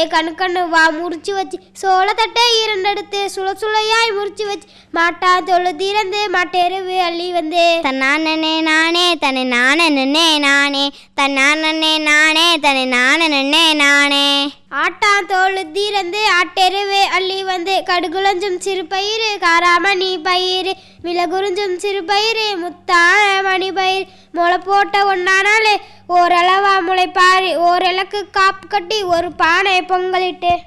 கண்ணு கண்ணு வா முறிச்சு வச்சு சோளத்தட்டை இரண்டெடுத்து சுள சுளையாய் முறிச்சு வச்சு மாட்டா தொழு திறந்து மாட்டெருவு அள்ளி வந்து தன்னானே நானே தன்னை நானே நின்னே நானே தன்னானே நானே தன்னை நானே நின்னே நானே ஆட்டான் தோல் தீரந்து ஆட்டெருவே அள்ளி வந்து கடுகுளஞ்சும் சிறு பயிறு காராமணி பயிறு மிளகுறிஞ்சும் சிறு பயிறு முத்தான மணி பயிர் முளை போட்ட ஒன்னானாலே ஓரளவா முளைப்பாரி ஓரளக்கு காப்பு கட்டி ஒரு பானை பொங்கலிட்டு